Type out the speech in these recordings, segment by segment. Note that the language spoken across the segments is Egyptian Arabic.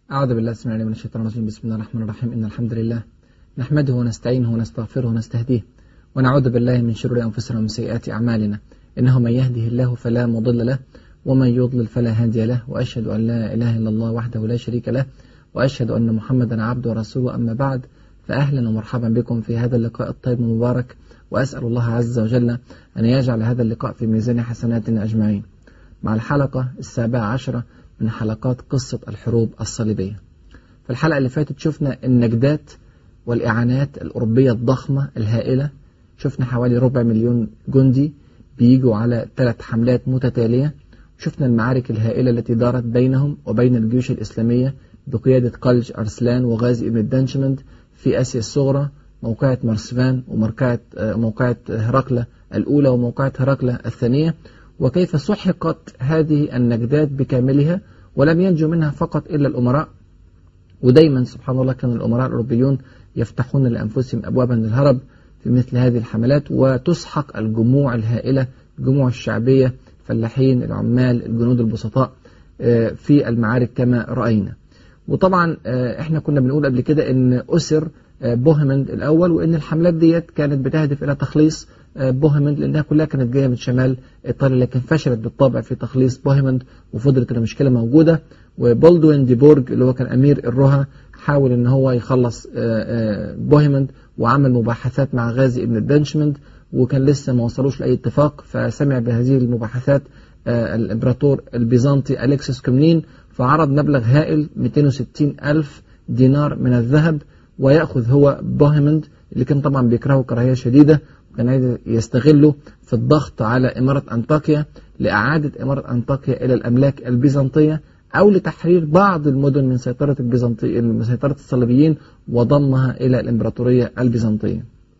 أعوذ بالله السميع العليم من الشيطان الرجيم بسم الله الرحمن الرحيم إن الحمد لله نحمده ونستعينه ونستغفره ونستهديه ونعوذ بالله من شرور أنفسنا ومن سيئات أعمالنا إنه من يهده الله فلا مضل له ومن يضلل فلا هادي له وأشهد أن لا إله إلا الله وحده لا شريك له وأشهد أن محمدا عبده ورسوله أما بعد فأهلا ومرحبا بكم في هذا اللقاء الطيب المبارك وأسأل الله عز وجل أن يجعل هذا اللقاء في ميزان حسناتنا أجمعين مع الحلقة السابعة عشرة من حلقات قصة الحروب الصليبية في الحلقة اللي فاتت شفنا النجدات والإعانات الأوروبية الضخمة الهائلة شفنا حوالي ربع مليون جندي بيجوا على ثلاث حملات متتالية شفنا المعارك الهائلة التي دارت بينهم وبين الجيوش الإسلامية بقيادة قلج أرسلان وغازي ابن الدنشمند في آسيا الصغرى موقعة مرسفان وموقعة موقعة هرقلة الأولى وموقعة هرقلة الثانية وكيف سحقت هذه النجدات بكاملها ولم ينجو منها فقط إلا الأمراء ودايما سبحان الله كان الأمراء الأوروبيون يفتحون لأنفسهم أبوابا للهرب في مثل هذه الحملات وتسحق الجموع الهائلة الجموع الشعبية فلاحين العمال الجنود البسطاء في المعارك كما رأينا وطبعا احنا كنا بنقول قبل كده ان أسر بوهمند الأول وإن الحملات ديت كانت بتهدف إلى تخليص بوهمند لأنها كلها كانت جاية من شمال إيطاليا لكن فشلت بالطبع في تخليص بوهمند وفضلت المشكلة موجودة وبولدوين دي بورج اللي هو كان أمير الرها حاول إن هو يخلص بوهمند وعمل مباحثات مع غازي ابن الدنشمند وكان لسه ما وصلوش لأي اتفاق فسمع بهذه المباحثات الإمبراطور البيزنطي أليكسس كومنين فعرض مبلغ هائل 260 ألف دينار من الذهب ويأخذ هو بوهيمند اللي كان طبعا بيكرهه كراهية شديدة وكان عايز يستغله في الضغط على إمارة أنطاكيا لإعادة إمارة أنطاكيا إلى الأملاك البيزنطية أو لتحرير بعض المدن من سيطرة البيزنطي من سيطرة الصليبيين وضمها إلى الإمبراطورية البيزنطية.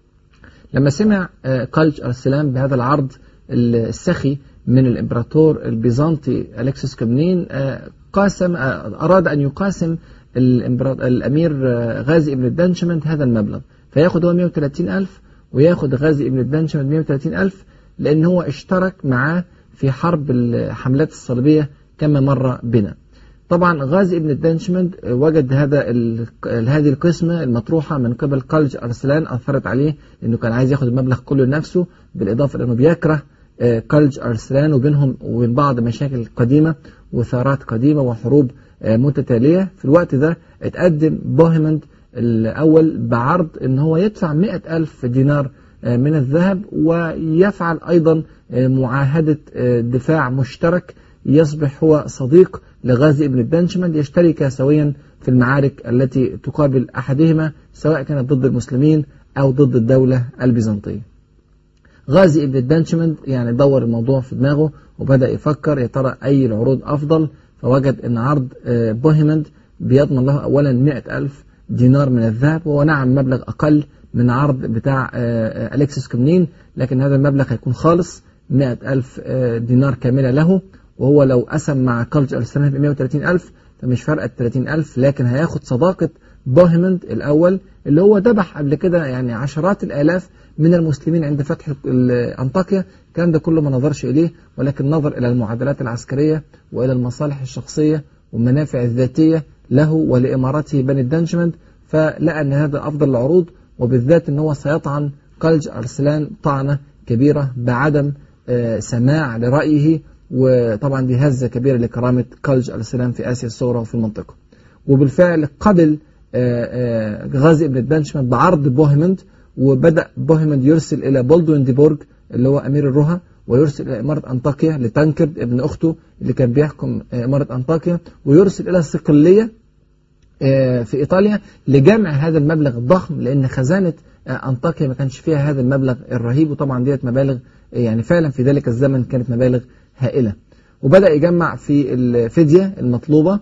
لما سمع قلج أرسلان بهذا العرض السخي من الإمبراطور البيزنطي أليكسس كومنين قاسم أراد أن يقاسم الأمير غازي ابن الدنشمند هذا المبلغ فياخد هو 130 ألف وياخد غازي ابن الدنشمند 130 ألف لأن هو اشترك معاه في حرب الحملات الصليبية كما مر بنا طبعا غازي ابن الدنشمند وجد هذا هذه القسمة المطروحة من قبل قلج أرسلان أثرت عليه لأنه كان عايز ياخد المبلغ كله لنفسه بالإضافة لأنه بيكره قلج أرسلان وبينهم وبين بعض مشاكل قديمة وثارات قديمة وحروب متتالية في الوقت ده اتقدم بوهيمند الأول بعرض ان هو يدفع مئة ألف دينار من الذهب ويفعل أيضا معاهدة دفاع مشترك يصبح هو صديق لغازي ابن الدنشمند يشترك سويا في المعارك التي تقابل أحدهما سواء كانت ضد المسلمين أو ضد الدولة البيزنطية غازي ابن الدنشمند يعني دور الموضوع في دماغه وبدأ يفكر يا ترى أي العروض أفضل فوجد أن عرض بوهيمند بيضمن له أولا مئة ألف دينار من الذهب وهو نعم مبلغ أقل من عرض بتاع أليكسس كومنين لكن هذا المبلغ هيكون خالص مئة ألف دينار كاملة له وهو لو قسم مع كولج أرسلان ب 130 ألف فمش فرق 30 ألف لكن هياخد صداقة بوهيمند الأول اللي هو ذبح قبل كده يعني عشرات الآلاف من المسلمين عند فتح أنطاكيا الكلام ده كله ما نظرش إليه ولكن نظر إلى المعادلات العسكرية وإلى المصالح الشخصية والمنافع الذاتية له ولإمارته بني الدنشمند فلقى أن هذا أفضل العروض وبالذات أن هو سيطعن قلج أرسلان طعنة كبيرة بعدم سماع لرأيه وطبعا دي هزة كبيرة لكرامة قلج أرسلان في آسيا الصغرى وفي المنطقة وبالفعل قبل غازي ابن الدنشمند بعرض بوهيمند وبدأ بوهيمند يرسل إلى بولدوين دي بورج اللي هو أمير الرها ويرسل إلى إمارة أنطاكيا لتنكرد ابن أخته اللي كان بيحكم إمارة أنطاكيا ويرسل إلى الصقلية في إيطاليا لجمع هذا المبلغ الضخم لأن خزانة أنطاكيا ما كانش فيها هذا المبلغ الرهيب وطبعا ديت مبالغ يعني فعلا في ذلك الزمن كانت مبالغ هائلة وبدأ يجمع في الفدية المطلوبة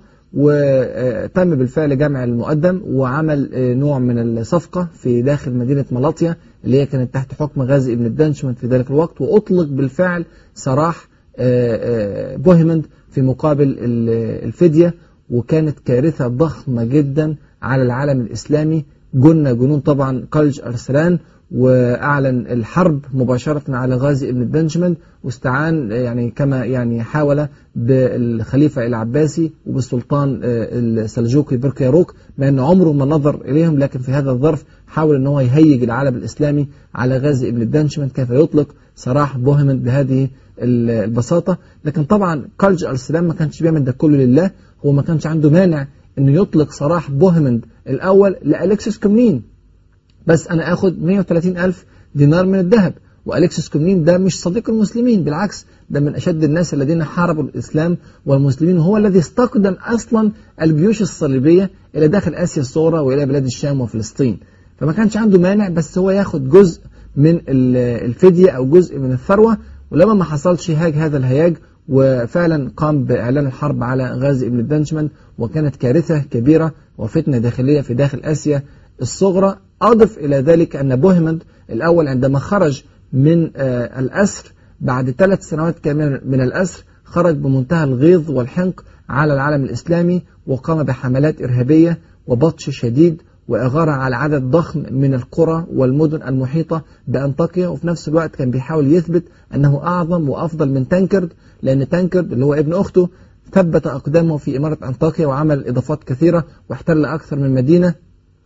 وتم بالفعل جمع المقدم وعمل نوع من الصفقة في داخل مدينة ملاطيا اللي هي كانت تحت حكم غازي ابن الدنشمند في ذلك الوقت وأطلق بالفعل سراح بوهيمند في مقابل الفدية وكانت كارثة ضخمة جدا على العالم الإسلامي جن جنون طبعا قلج أرسلان وأعلن الحرب مباشرة على غازي ابن بنجمن واستعان يعني كما يعني حاول بالخليفة العباسي وبالسلطان السلجوقي بركياروك مع أنه عمره ما نظر إليهم لكن في هذا الظرف حاول أنه هيهيج العالم الإسلامي على غازي ابن بنجمن كيف يطلق سراح بوهمن بهذه البساطة لكن طبعا كارج السلام ما كانش بيعمل ده كله لله هو ما كانش عنده مانع انه يطلق سراح بوهمند الاول لالكسس كومنين بس انا اخد 130 الف دينار من الذهب والكسس كومنين ده مش صديق المسلمين بالعكس ده من اشد الناس الذين حاربوا الاسلام والمسلمين هو الذي استقدم اصلا الجيوش الصليبيه الى داخل اسيا الصغرى والى بلاد الشام وفلسطين فما كانش عنده مانع بس هو ياخد جزء من الفديه او جزء من الثروه ولما ما حصلش هاج هذا الهياج وفعلا قام بإعلان الحرب على غازي ابن بنجمان وكانت كارثة كبيرة وفتنة داخلية في داخل آسيا الصغرى أضف إلى ذلك أن بوهمند الأول عندما خرج من الأسر بعد ثلاث سنوات كاملة من الأسر خرج بمنتهى الغيظ والحنق على العالم الإسلامي وقام بحملات إرهابية وبطش شديد وإغارة على عدد ضخم من القرى والمدن المحيطة بأنطاكيا وفي نفس الوقت كان بيحاول يثبت أنه أعظم وأفضل من تانكرد لأن تانكرد اللي هو ابن أخته ثبت أقدامه في إمارة أنطاكيا وعمل إضافات كثيرة واحتل أكثر من مدينة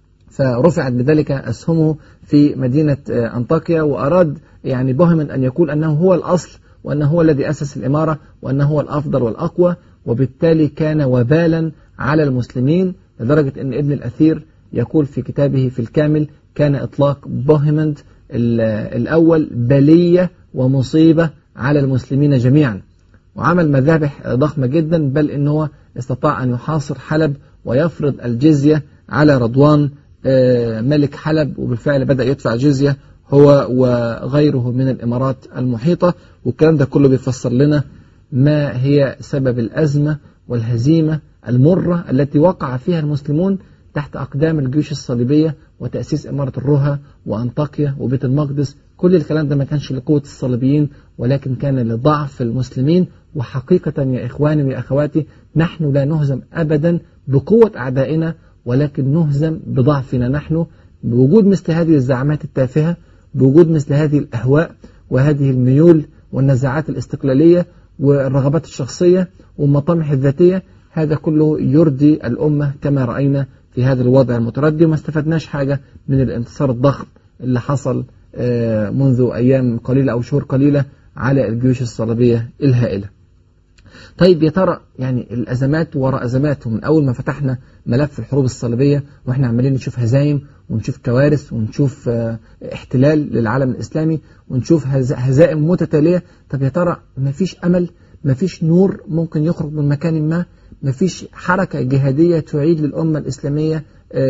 فرفعت بذلك أسهمه في مدينة أنطاكيا وأراد يعني بوهمن أن يقول أنه هو الأصل وأنه هو الذي أسس الإمارة وأنه هو الأفضل والأقوى وبالتالي كان وبالا على المسلمين لدرجة أن ابن الأثير يقول في كتابه في الكامل كان إطلاق بوهمند الأول بلية ومصيبة على المسلمين جميعا وعمل مذابح ضخمة جدا بل إنه استطاع أن يحاصر حلب ويفرض الجزية على رضوان ملك حلب وبالفعل بدأ يدفع جزية هو وغيره من الإمارات المحيطة والكلام ده كله بيفسر لنا ما هي سبب الأزمة والهزيمة المرة التي وقع فيها المسلمون تحت أقدام الجيوش الصليبية وتأسيس إمارة الرها وأنطاكيا وبيت المقدس كل الكلام ده ما كانش لقوة الصليبيين ولكن كان لضعف المسلمين وحقيقة يا إخواني ويا أخواتي نحن لا نهزم أبدا بقوة أعدائنا ولكن نهزم بضعفنا نحن بوجود مثل هذه الزعامات التافهة بوجود مثل هذه الأهواء وهذه الميول والنزاعات الاستقلالية والرغبات الشخصية والمطامح الذاتية هذا كله يرضي الأمة كما رأينا في هذا الوضع المتردي وما استفدناش حاجة من الانتصار الضخم اللي حصل منذ أيام قليلة أو شهور قليلة على الجيوش الصليبية الهائلة طيب يا ترى يعني الأزمات وراء أزمات ومن أول ما فتحنا ملف الحروب الصليبية وإحنا عمالين نشوف هزايم ونشوف كوارث ونشوف احتلال للعالم الإسلامي ونشوف هزائم متتالية طب يا ترى ما فيش أمل ما فيش نور ممكن يخرج من مكان ما ما فيش حركة جهادية تعيد للأمة الإسلامية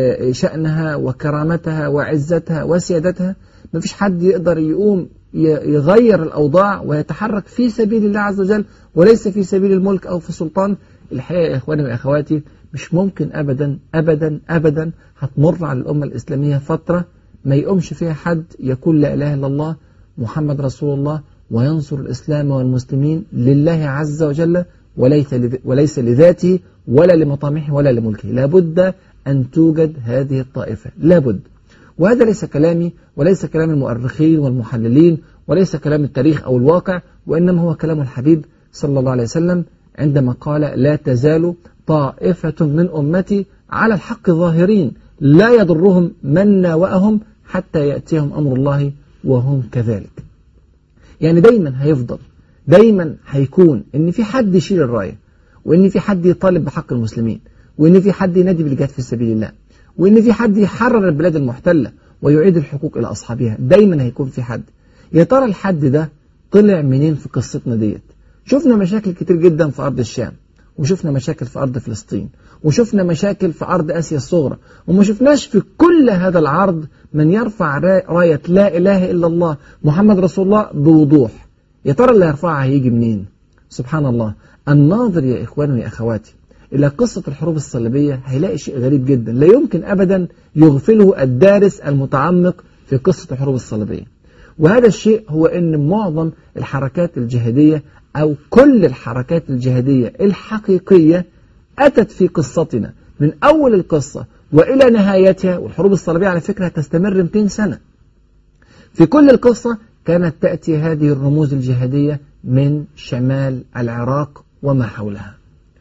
شأنها وكرامتها وعزتها وسيادتها ما فيش حد يقدر يقوم يغير الأوضاع ويتحرك في سبيل الله عز وجل وليس في سبيل الملك أو في السلطان الحقيقة يا إخواني وأخواتي مش ممكن أبدا أبدا أبدا هتمر على الأمة الإسلامية فترة ما يقومش فيها حد يقول لا إله إلا الله محمد رسول الله وينصر الإسلام والمسلمين لله عز وجل وليس وليس لذاته ولا لمطامحه ولا لملكه لابد أن توجد هذه الطائفة لابد وهذا ليس كلامي وليس كلام المؤرخين والمحللين وليس كلام التاريخ أو الواقع وإنما هو كلام الحبيب صلى الله عليه وسلم عندما قال لا تزال طائفة من أمتي على الحق ظاهرين لا يضرهم من ناوأهم حتى يأتيهم أمر الله وهم كذلك يعني دايما هيفضل دايما هيكون ان في حد يشيل الرايه وان في حد يطالب بحق المسلمين وان في حد ينادي بالجهاد في سبيل الله وان في حد يحرر البلاد المحتله ويعيد الحقوق الى اصحابها دايما هيكون في حد يا ترى الحد ده طلع منين في قصتنا ديت شفنا مشاكل كتير جدا في ارض الشام وشفنا مشاكل في ارض فلسطين وشفنا مشاكل في ارض اسيا الصغرى وما شفناش في كل هذا العرض من يرفع رايه لا اله الا الله محمد رسول الله بوضوح يا ترى اللي هيرفعها هيجي منين سبحان الله الناظر يا إخواني ويا أخواتي إلى قصة الحروب الصليبية هيلاقي شيء غريب جدا لا يمكن أبدا يغفله الدارس المتعمق في قصة الحروب الصليبية وهذا الشيء هو أن معظم الحركات الجهادية أو كل الحركات الجهادية الحقيقية أتت في قصتنا من أول القصة وإلى نهايتها والحروب الصليبية على فكرة تستمر 200 سنة في كل القصة كانت تأتي هذه الرموز الجهادية من شمال العراق وما حولها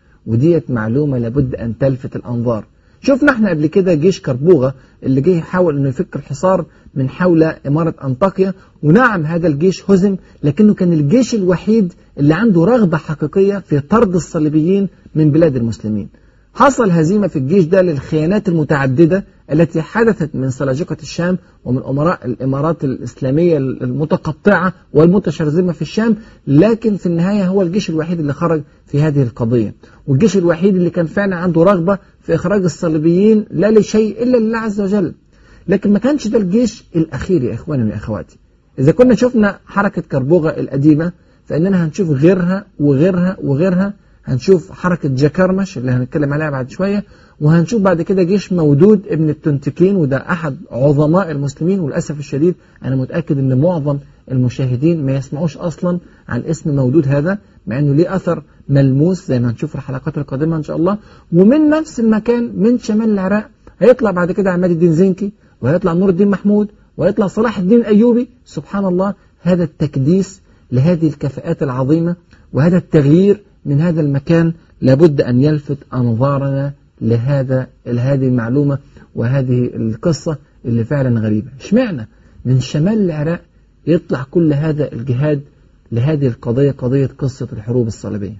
وديت معلومة لابد أن تلفت الأنظار شفنا احنا قبل كده جيش كربوغة اللي جه يحاول انه يفك الحصار من حول إمارة أنطاكيا ونعم هذا الجيش هزم لكنه كان الجيش الوحيد اللي عنده رغبة حقيقية في طرد الصليبيين من بلاد المسلمين حصل هزيمة في الجيش ده للخيانات المتعددة التي حدثت من سلاجقة الشام ومن أمراء الإمارات الإسلامية المتقطعة والمتشرذمة في الشام لكن في النهاية هو الجيش الوحيد اللي خرج في هذه القضية والجيش الوحيد اللي كان فعلا عنده رغبة في إخراج الصليبيين لا لشيء إلا لله عز وجل لكن ما كانش ده الجيش الأخير يا إخواني وأخواتي إذا كنا شفنا حركة كربوغة القديمة فإننا هنشوف غيرها وغيرها وغيرها هنشوف حركة جاكرمش اللي هنتكلم عليها بعد شوية وهنشوف بعد كده جيش مودود ابن التنتكين وده أحد عظماء المسلمين وللأسف الشديد أنا متأكد أن معظم المشاهدين ما يسمعوش أصلا عن اسم مودود هذا مع أنه ليه أثر ملموس زي ما هنشوف في الحلقات القادمة إن شاء الله ومن نفس المكان من شمال العراق هيطلع بعد كده عماد الدين زنكي وهيطلع نور الدين محمود ويطلع صلاح الدين الأيوبي سبحان الله هذا التكديس لهذه الكفاءات العظيمة وهذا التغيير من هذا المكان لابد أن يلفت أنظارنا لهذا لهذه المعلومة وهذه القصة اللي فعلا غريبة اشمعنى من شمال العراق يطلع كل هذا الجهاد لهذه القضية قضية قصة الحروب الصليبية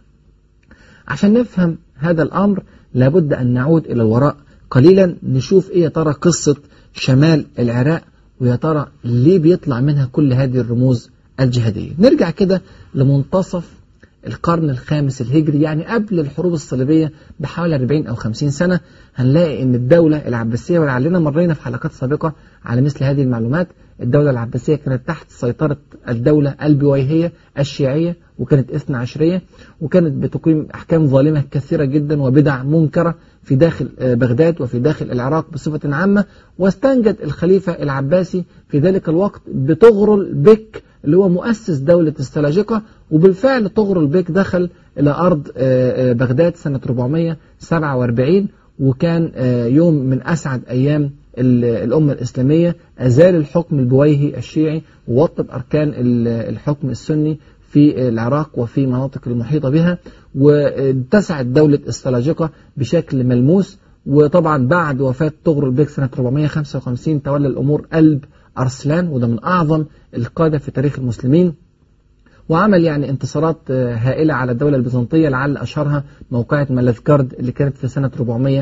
عشان نفهم هذا الأمر لابد أن نعود إلى الوراء قليلا نشوف إيه يا ترى قصة شمال العراق ويا ترى ليه بيطلع منها كل هذه الرموز الجهادية نرجع كده لمنتصف القرن الخامس الهجري يعني قبل الحروب الصليبية بحوالي 40 أو 50 سنة هنلاقي أن الدولة العباسية ولعلنا مرينا في حلقات سابقة على مثل هذه المعلومات الدولة العباسية كانت تحت سيطرة الدولة البويهية الشيعية وكانت اثنى عشرية وكانت بتقيم أحكام ظالمة كثيرة جدا وبدع منكرة في داخل بغداد وفي داخل العراق بصفة عامة واستنجد الخليفة العباسي في ذلك الوقت بطغرل بك اللي هو مؤسس دولة السلاجقة وبالفعل طغرل بيك دخل إلى أرض بغداد سنة 447 وكان يوم من أسعد أيام الأمة الإسلامية أزال الحكم البويهي الشيعي ووطد أركان الحكم السني في العراق وفي مناطق المحيطة بها واتسعت دولة السلاجقة بشكل ملموس وطبعا بعد وفاة طغرل بيك سنة 455 تولى الأمور قلب أرسلان وده من أعظم القادة في تاريخ المسلمين وعمل يعني انتصارات هائلة على الدولة البيزنطية لعل أشهرها موقعة ملذكرد اللي كانت في سنة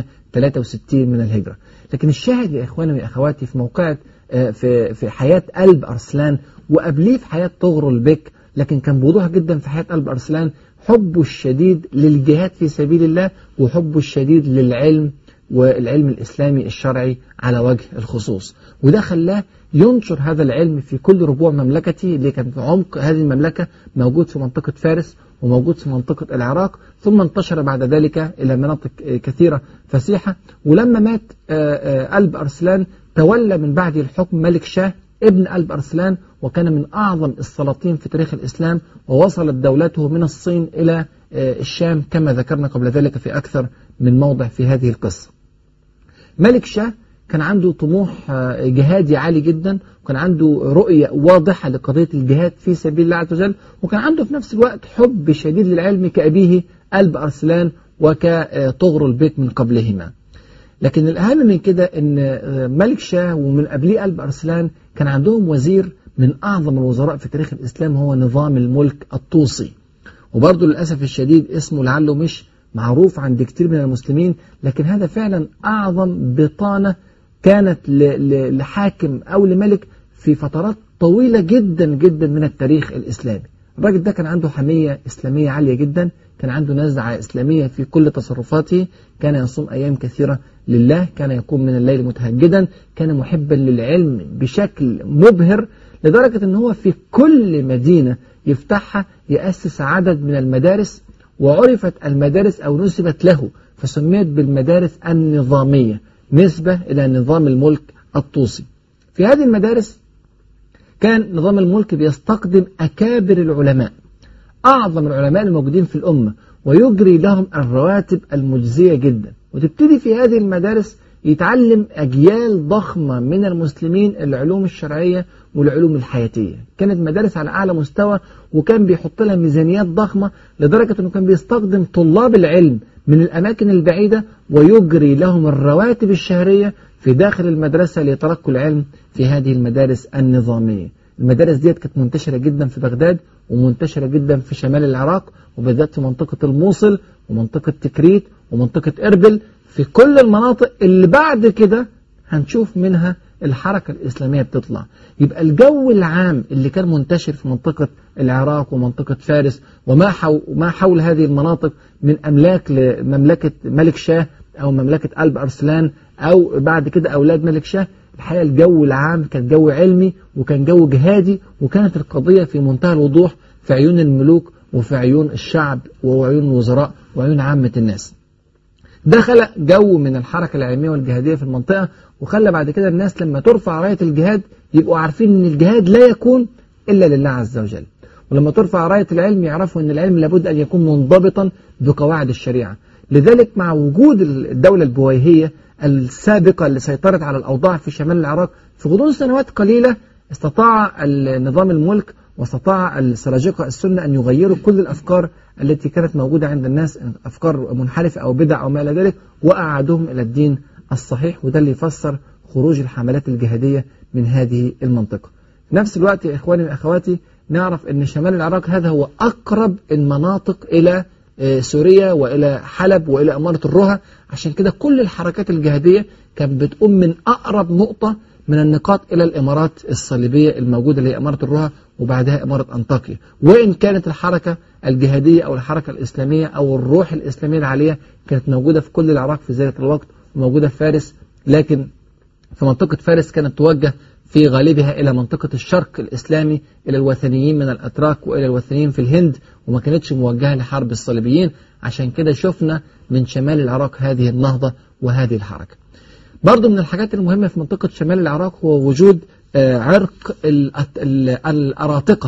463 من الهجرة لكن الشاهد يا إخواني وأخواتي في موقعة في في حياة قلب أرسلان وقبليه في حياة طغرل بك لكن كان بوضوح جدا في حياة قلب أرسلان حبه الشديد للجهاد في سبيل الله وحبه الشديد للعلم والعلم الإسلامي الشرعي على وجه الخصوص وده خلاه ينشر هذا العلم في كل ربوع مملكته اللي كان في عمق هذه المملكة موجود في منطقة فارس وموجود في منطقة العراق ثم انتشر بعد ذلك إلى مناطق كثيرة فسيحة ولما مات قلب أرسلان تولى من بعده الحكم ملك شاه ابن قلب أرسلان وكان من أعظم السلاطين في تاريخ الإسلام ووصلت دولته من الصين إلى الشام كما ذكرنا قبل ذلك في أكثر من موضع في هذه القصة ملك شاه كان عنده طموح جهادي عالي جدا وكان عنده رؤية واضحة لقضية الجهاد في سبيل الله عز وجل وكان عنده في نفس الوقت حب شديد للعلم كأبيه قلب أرسلان وكطغر البيت من قبلهما لكن الأهم من كده أن ملك شاه ومن قبليه قلب أرسلان كان عندهم وزير من أعظم الوزراء في تاريخ الإسلام هو نظام الملك الطوسي وبرضه للأسف الشديد اسمه لعله مش معروف عند كتير من المسلمين لكن هذا فعلا أعظم بطانة كانت لحاكم أو لملك في فترات طويلة جدا جدا من التاريخ الإسلامي الراجل ده كان عنده حمية إسلامية عالية جدا كان عنده نزعة إسلامية في كل تصرفاته كان يصوم أيام كثيرة لله كان يقوم من الليل متهجدا كان محبا للعلم بشكل مبهر لدرجة أنه هو في كل مدينة يفتحها يأسس عدد من المدارس وعرفت المدارس أو نسبت له فسميت بالمدارس النظامية نسبة إلى نظام الملك الطوسي في هذه المدارس كان نظام الملك بيستقدم أكابر العلماء أعظم العلماء الموجودين في الأمة ويجري لهم الرواتب المجزية جدا وتبتدي في هذه المدارس يتعلم أجيال ضخمة من المسلمين العلوم الشرعية والعلوم الحياتية كانت مدارس على أعلى مستوى وكان بيحط لها ميزانيات ضخمة لدرجة أنه كان بيستخدم طلاب العلم من الأماكن البعيدة ويجري لهم الرواتب الشهرية في داخل المدرسة ليتلقوا العلم في هذه المدارس النظامية المدارس ديت كانت منتشرة جدا في بغداد ومنتشرة جدا في شمال العراق وبالذات في منطقة الموصل ومنطقة تكريت ومنطقة إربل في كل المناطق اللي بعد كده هنشوف منها الحركة الإسلامية بتطلع يبقى الجو العام اللي كان منتشر في منطقة العراق ومنطقة فارس وما حول, ما حول هذه المناطق من أملاك لمملكة ملك شاه أو مملكة قلب أرسلان أو بعد كده أولاد ملك شاه الحقيقة الجو العام كان جو علمي وكان جو جهادي وكانت القضية في منتهى الوضوح في عيون الملوك وفي عيون الشعب وعيون الوزراء وعيون عامة الناس ده خلق جو من الحركة العلمية والجهادية في المنطقة وخلى بعد كده الناس لما ترفع راية الجهاد يبقوا عارفين ان الجهاد لا يكون إلا لله عز وجل ولما ترفع راية العلم يعرفوا ان العلم لابد أن يكون منضبطا بقواعد الشريعة لذلك مع وجود الدولة البويهية السابقة اللي سيطرت على الأوضاع في شمال العراق في غضون سنوات قليلة استطاع النظام الملك واستطاع السلاجقة السنة أن يغيروا كل الأفكار التي كانت موجودة عند الناس أفكار منحرفة أو بدع أو ما إلى ذلك وأعادهم إلى الدين الصحيح وده اللي يفسر خروج الحملات الجهادية من هذه المنطقة في نفس الوقت يا إخواني وأخواتي نعرف أن شمال العراق هذا هو أقرب المناطق إلى سوريا وإلى حلب وإلى أمارة الرها عشان كده كل الحركات الجهادية كانت بتقوم من أقرب نقطة من النقاط إلى الإمارات الصليبية الموجودة اللي هي إمارة الرها وبعدها إمارة أنطاكيا وإن كانت الحركة الجهادية أو الحركة الإسلامية أو الروح الإسلامية العالية كانت موجودة في كل العراق في ذلك الوقت وموجودة في فارس لكن في منطقة فارس كانت توجه في غالبها إلى منطقة الشرق الإسلامي إلى الوثنيين من الأتراك وإلى الوثنيين في الهند وما كانتش موجهة لحرب الصليبيين عشان كده شفنا من شمال العراق هذه النهضة وهذه الحركة برضو من الحاجات المهمة في منطقة شمال العراق هو وجود عرق الأراطقة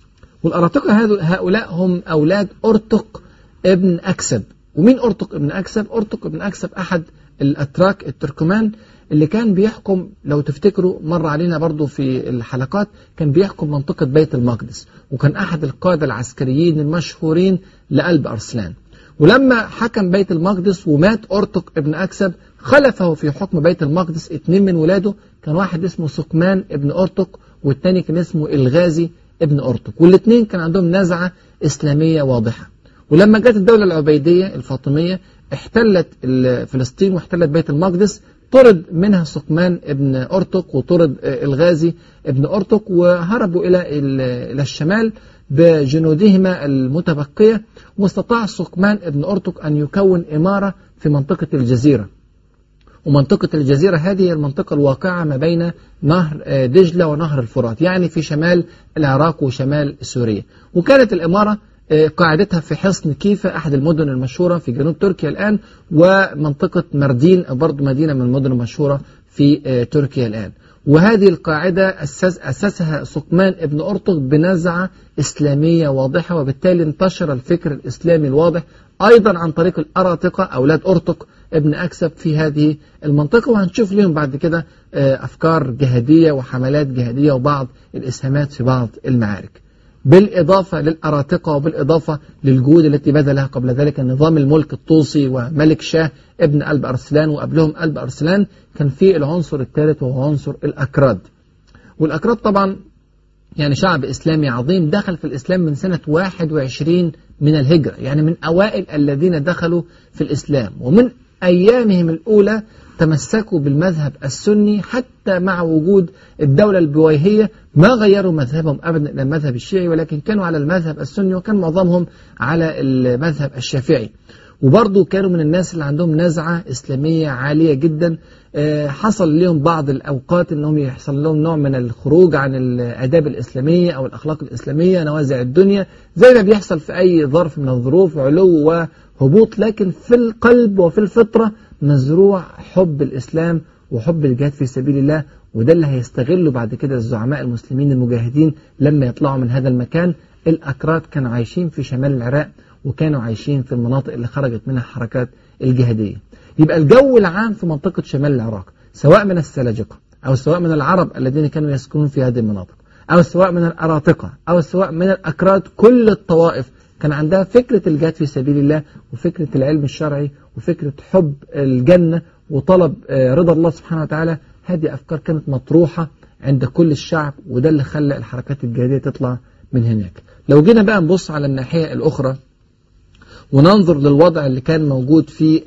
والأراطقة هؤلاء هم أولاد أرتق ابن أكسب ومين أرتق ابن أكسب؟ أرتق ابن أكسب أحد الأتراك التركمان اللي كان بيحكم لو تفتكروا مر علينا برضو في الحلقات كان بيحكم منطقة بيت المقدس وكان أحد القادة العسكريين المشهورين لقلب أرسلان ولما حكم بيت المقدس ومات أرتق ابن أكسب خلفه في حكم بيت المقدس اتنين من ولاده كان واحد اسمه سقمان ابن أرتق والتاني كان اسمه الغازي ابن أرتق والاثنين كان عندهم نزعة إسلامية واضحة ولما جت الدولة العبيدية الفاطمية احتلت فلسطين واحتلت بيت المقدس طرد منها سقمان ابن أرتق وطرد الغازي ابن أرتق وهربوا إلى إلى الشمال بجنودهما المتبقية واستطاع سقمان ابن أرتق أن يكون إمارة في منطقة الجزيرة ومنطقة الجزيرة هذه المنطقة الواقعة ما بين نهر دجلة ونهر الفرات يعني في شمال العراق وشمال سوريا وكانت الإمارة قاعدتها في حصن كيفة أحد المدن المشهورة في جنوب تركيا الآن ومنطقة مردين برضو مدينة من المدن المشهورة في تركيا الآن وهذه القاعدة أسس أسسها سقمان ابن أرطغ بنزعة إسلامية واضحة وبالتالي انتشر الفكر الإسلامي الواضح أيضا عن طريق الأراطقة أولاد أرطق ابن أكسب في هذه المنطقة وهنشوف لهم بعد كده أفكار جهادية وحملات جهادية وبعض الإسهامات في بعض المعارك بالإضافة للأراطقة وبالإضافة للجهود التي بذلها قبل ذلك النظام الملك الطوسي وملك شاه ابن قلب أرسلان وقبلهم قلب أرسلان كان في العنصر الثالث وهو عنصر الأكراد والأكراد طبعا يعني شعب إسلامي عظيم دخل في الإسلام من سنة 21 من الهجرة يعني من أوائل الذين دخلوا في الإسلام ومن أيامهم الأولى تمسكوا بالمذهب السني حتى مع وجود الدولة البويهية ما غيروا مذهبهم أبدا إلى المذهب الشيعي ولكن كانوا على المذهب السني وكان معظمهم على المذهب الشافعي وبرضه كانوا من الناس اللي عندهم نزعة إسلامية عالية جدا حصل لهم بعض الأوقات أنهم يحصل لهم نوع من الخروج عن الآداب الإسلامية أو الأخلاق الإسلامية نوازع الدنيا زي ما بيحصل في أي ظرف من الظروف علو وهبوط لكن في القلب وفي الفطرة مزروع حب الإسلام وحب الجهاد في سبيل الله وده اللي هيستغله بعد كده الزعماء المسلمين المجاهدين لما يطلعوا من هذا المكان الأكراد كانوا عايشين في شمال العراق وكانوا عايشين في المناطق اللي خرجت منها الحركات الجهادية يبقى الجو العام في منطقة شمال العراق سواء من السلاجقة أو سواء من العرب الذين كانوا يسكنون في هذه المناطق أو سواء من الأراطقة أو سواء من الأكراد كل الطوائف كان عندها فكرة الجهاد في سبيل الله وفكرة العلم الشرعي وفكرة حب الجنة وطلب رضا الله سبحانه وتعالى هذه أفكار كانت مطروحة عند كل الشعب وده اللي خلى الحركات الجهادية تطلع من هناك لو جينا بقى نبص على الناحية الأخرى وننظر للوضع اللي كان موجود في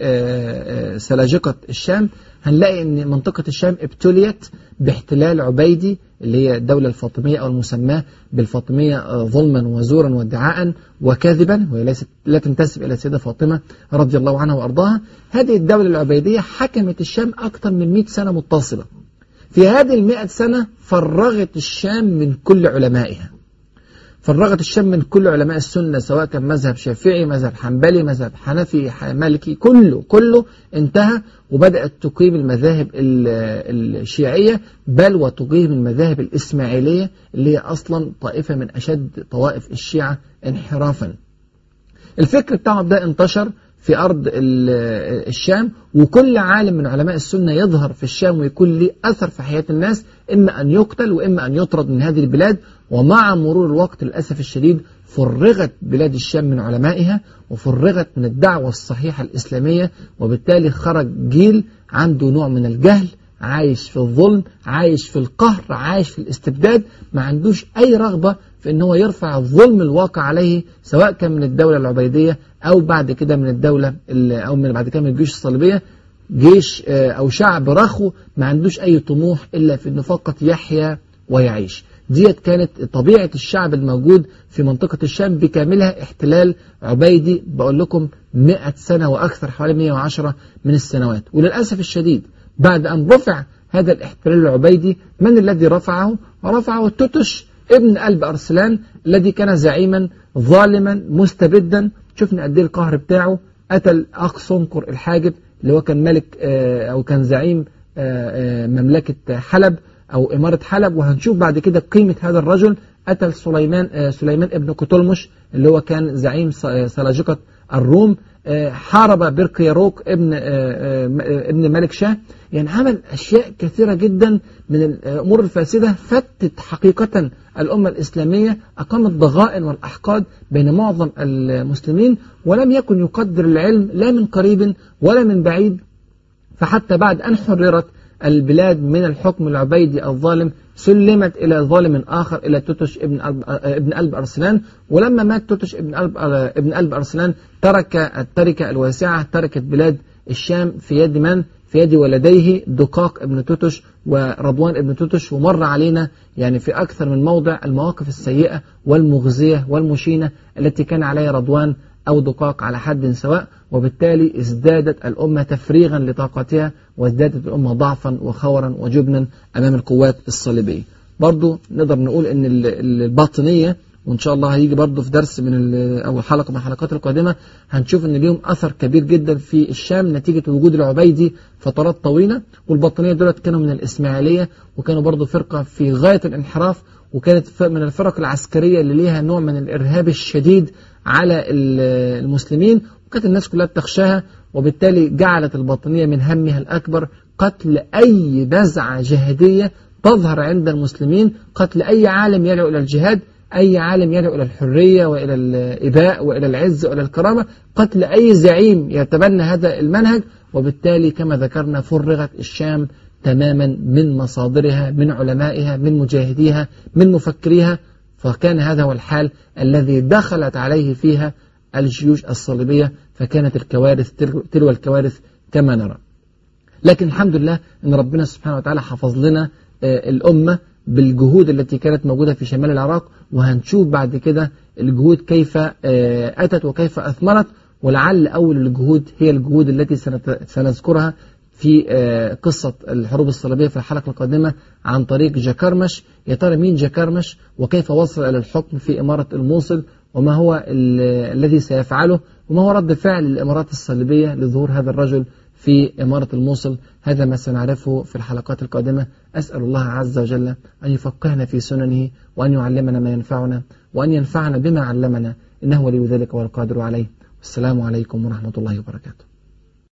سلاجقة الشام هنلاقي ان منطقة الشام ابتليت باحتلال عبيدي اللي هي الدولة الفاطمية أو المسماة بالفاطمية ظلما وزورا وادعاء وكاذبا وهي ليست لا تنتسب إلى السيدة فاطمة رضي الله عنها وأرضاها هذه الدولة العبيدية حكمت الشام أكثر من 100 سنة متصلة في هذه المئة سنة فرغت الشام من كل علمائها فرغت الشام من كل علماء السنة سواء كان مذهب شافعي مذهب حنبلي مذهب حنفي مالكي كله كله انتهى وبدأت تقيم المذاهب الشيعية بل وتقيم المذاهب الإسماعيلية اللي هي أصلا طائفة من أشد طوائف الشيعة انحرافا الفكر بتاعهم ده انتشر في أرض الشام وكل عالم من علماء السنة يظهر في الشام ويكون له أثر في حياة الناس إما أن يقتل وإما أن يطرد من هذه البلاد ومع مرور الوقت للأسف الشديد فرغت بلاد الشام من علمائها وفرغت من الدعوة الصحيحة الإسلامية وبالتالي خرج جيل عنده نوع من الجهل عايش في الظلم عايش في القهر عايش في الاستبداد ما عندوش أي رغبة في ان هو يرفع الظلم الواقع عليه سواء كان من الدولة العبيدية أو بعد كده من الدولة أو من بعد كده من الجيوش الصليبية جيش أو شعب رخو ما عندوش أي طموح إلا في أنه فقط يحيا ويعيش ديت كانت طبيعة الشعب الموجود في منطقة الشام بكاملها احتلال عبيدي بقول لكم 100 سنة وأكثر حوالي 110 من السنوات وللأسف الشديد بعد أن رفع هذا الاحتلال العبيدي من الذي رفعه؟ رفعه التوتش ابن قلب أرسلان الذي كان زعيما ظالما مستبدا شفنا قد ايه القهر بتاعه قتل أخ صنقر الحاجب اللي هو كان ملك أو كان زعيم مملكة حلب أو إمارة حلب وهنشوف بعد كده قيمة هذا الرجل قتل سليمان سليمان ابن كتلمش اللي هو كان زعيم سلاجقة الروم حارب برقياروك ابن ابن ملك شاه يعني عمل أشياء كثيرة جدا من الأمور الفاسدة فتت حقيقة الأمة الإسلامية أقامت ضغائن والأحقاد بين معظم المسلمين ولم يكن يقدر العلم لا من قريب ولا من بعيد فحتى بعد أن حررت البلاد من الحكم العبيدي الظالم سلمت إلى ظالم آخر إلى توتش ابن ألب, ابن ألب أرسلان ولما مات توتش ابن ألب, ابن ألب أرسلان ترك التركة الواسعة تركت بلاد الشام في يد من؟ في يد ولديه دقاق ابن توتش ورضوان ابن توتش ومر علينا يعني في أكثر من موضع المواقف السيئة والمغزية والمشينة التي كان عليها رضوان أو دقاق على حد سواء وبالتالي ازدادت الأمة تفريغا لطاقتها وازدادت الأمة ضعفا وخورا وجبنا أمام القوات الصليبية برضو نقدر نقول أن الباطنية وإن شاء الله هيجي برضو في درس من أو حلقة من الحلقات القادمة هنشوف أن ليهم أثر كبير جدا في الشام نتيجة وجود العبيدي فترات طويلة والباطنية دولت كانوا من الإسماعيلية وكانوا برضو فرقة في غاية الانحراف وكانت من الفرق العسكرية اللي ليها نوع من الإرهاب الشديد على المسلمين وكانت الناس كلها بتخشاها وبالتالي جعلت الباطنية من همها الأكبر قتل أي نزعة جهادية تظهر عند المسلمين قتل أي عالم يدعو إلى الجهاد أي عالم يدعو إلى الحرية وإلى الإباء وإلى العز وإلى الكرامة قتل أي زعيم يتبنى هذا المنهج وبالتالي كما ذكرنا فرغت الشام تماما من مصادرها من علمائها من مجاهديها من مفكريها فكان هذا هو الحال الذي دخلت عليه فيها الجيوش الصليبية فكانت الكوارث تلو الكوارث كما نرى لكن الحمد لله أن ربنا سبحانه وتعالى حفظ لنا الأمة بالجهود التي كانت موجودة في شمال العراق وهنشوف بعد كده الجهود كيف أتت وكيف أثمرت ولعل أول الجهود هي الجهود التي سنذكرها في قصة الحروب الصليبية في الحلقة القادمة عن طريق جاكرمش يا ترى مين جاكرمش وكيف وصل إلى الحكم في إمارة الموصل وما هو الذي سيفعله وما هو رد فعل الإمارات الصليبية لظهور هذا الرجل في إمارة الموصل هذا ما سنعرفه في الحلقات القادمة أسأل الله عز وجل أن يفقهنا في سننه وأن يعلمنا ما ينفعنا وأن ينفعنا بما علمنا إنه ولي ذلك والقادر عليه والسلام عليكم ورحمة الله وبركاته